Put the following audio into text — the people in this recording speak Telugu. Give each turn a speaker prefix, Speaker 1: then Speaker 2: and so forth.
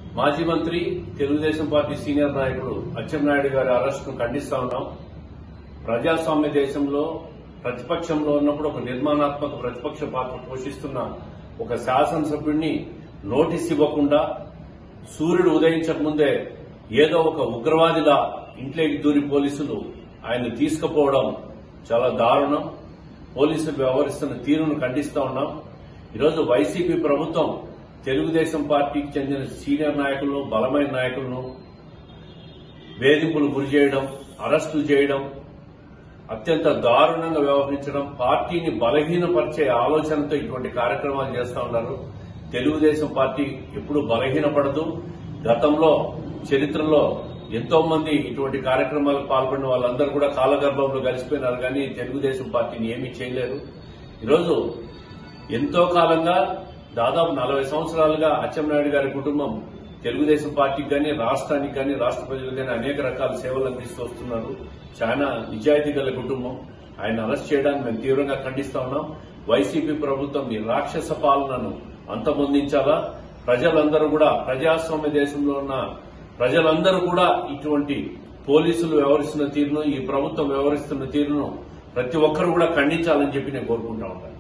Speaker 1: మాజీ మంత్రి తెలుగుదేశం పార్టీ సీనియర్ నాయకుడు అచ్చెన్నాయుడు గారి అరెస్టును ఖండిస్తా ఉన్నాం ప్రజాస్వామ్య దేశంలో ప్రతిపక్షంలో ఉన్నప్పుడు ఒక నిర్మాణాత్మక ప్రతిపక్ష పాత్ర పోషిస్తున్న ఒక శాసనసభ్యుడిని నోటీస్ ఇవ్వకుండా సూర్యుడు ఉదయించక ముందే ఏదో ఒక ఉగ్రవాదిలా ఇంట్లోకి దూరి పోలీసులు ఆయన తీసుకుపోవడం చాలా దారుణం పోలీసులు వ్యవహరిస్తున్న తీరును ఖండిస్తా ఉన్నాం ఈరోజు వైసీపీ ప్రభుత్వం తెలుగుదేశం పార్టీకి చెందిన సీనియర్ నాయకులను బలమైన నాయకులను వేధింపులు గురి చేయడం అరెస్టులు చేయడం అత్యంత దారుణంగా వ్యవహరించడం పార్టీని బలహీనపరిచే ఆలోచనతో ఇటువంటి కార్యక్రమాలు చేస్తా ఉన్నారు తెలుగుదేశం పార్టీ ఎప్పుడు బలహీనపడదు గతంలో చరిత్రలో ఎంతో మంది ఇటువంటి కార్యక్రమాలకు పాల్పడిన వాళ్ళందరూ కూడా కాలగర్భంలో కలిసిపోయినారు కానీ తెలుగుదేశం పార్టీని ఏమీ చేయలేరు ఈరోజు ఎంతో కాలంగా దాదాపు నలభై సంవత్సరాలుగా అచ్చెన్నాయుడు గారి కుటుంబం తెలుగుదేశం పార్టీకి కానీ రాష్ట్రానికి కానీ రాష్ట్ర ప్రజలకు కానీ అనేక రకాల సేవలు అందిస్తూ వస్తున్నారు చాలా నిజాయితీ గల కుటుంబం ఆయన అరెస్ట్ చేయడానికి మేము తీవ్రంగా ఖండిస్తా ఉన్నాం వైసీపీ ప్రభుత్వం ఈ రాక్షస పాలనను అంతమొందించాలా ప్రజలందరూ కూడా ప్రజాస్వామ్య దేశంలో ఉన్న ప్రజలందరూ కూడా ఇటువంటి పోలీసులు వ్యవహరిస్తున్న తీరును ఈ ప్రభుత్వం వ్యవహరిస్తున్న తీరును ప్రతి ఒక్కరు కూడా ఖండించాలని చెప్పి నేను కోరుకుంటా ఉన్నాను